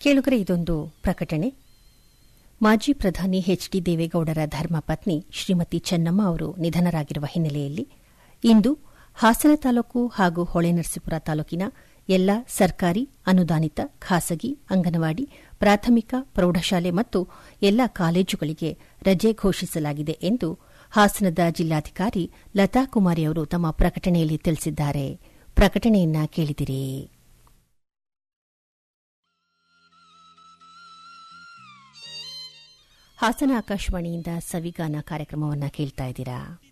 ಕೇಳುಗರೆ ಇದೊಂದು ಪ್ರಕಟಣೆ ಮಾಜಿ ಪ್ರಧಾನಿ ಎಚ್ ಡಿ ದೇವೇಗೌಡರ ಧರ್ಮಪತ್ನಿ ಶ್ರೀಮತಿ ಚೆನ್ನಮ್ಮ ಅವರು ನಿಧನರಾಗಿರುವ ಹಿನ್ನೆಲೆಯಲ್ಲಿ ಇಂದು ಹಾಸನ ತಾಲೂಕು ಹಾಗೂ ಹೊಳೆನರಸೀಪುರ ತಾಲೂಕಿನ ಎಲ್ಲ ಸರ್ಕಾರಿ ಅನುದಾನಿತ ಖಾಸಗಿ ಅಂಗನವಾಡಿ ಪ್ರಾಥಮಿಕ ಪ್ರೌಢಶಾಲೆ ಮತ್ತು ಎಲ್ಲ ಕಾಲೇಜುಗಳಿಗೆ ರಜೆ ಘೋಷಿಸಲಾಗಿದೆ ಎಂದು ಹಾಸನದ ಜಿಲ್ಲಾಧಿಕಾರಿ ಲತಾ ಕುಮಾರಿ ಅವರು ತಮ್ಮ ಪ್ರಕಟಣೆಯಲ್ಲಿ ತಿಳಿಸಿದ್ದಾರೆ ಪ್ರಕಟಣೆಯನ್ನ ಕೇಳಿದಿರಿ ಹಾಸನ ಆಕಾಶವಾಣಿಯಿಂದ ಸವಿಗಾನ ಕಾರ್ಯಕ್ರಮವನ್ನು ಕೇಳ್ತಾ ಇದ್ದೀರಾ